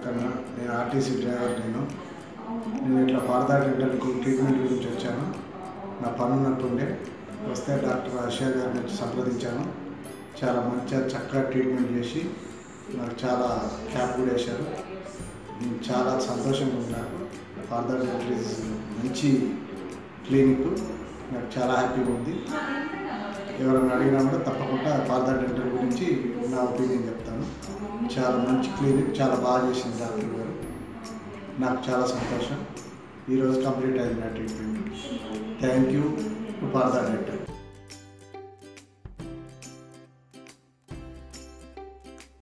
వెంకన్న నేను RTC driver నేను నేను ఇట్లా పారదా డెంటల్కు ట్రీట్మెంట్ గురించి వచ్చాను నా పన్ను నట్టుండే వస్తే డాక్టర్ అషియా గారిని వచ్చి సంప్రదించాను చాలా మంచిగా చక్కగా ట్రీట్మెంట్ చేసి నాకు చాలా క్యాప్ కూడా వేశారు నేను చాలా సంతోషంగా ఉన్నాను పారదా డెంటల్ ఈజ్ మంచి క్లినిక్ నాకు చాలా హ్యాపీగా ఉంది ఎవరైనా అడిగినా కూడా తప్పకుండా పారదా డెంటల్ గురించి నా ఒపీనియన్ చెప్తాను చాలా మంచి క్లినిక్ చాలా బాగా చేసింది డాక్టర్ గారు నాకు చాలా సంతోషం ఈరోజు కంప్లీట్ అయింది నా treatment thank you to Parada dental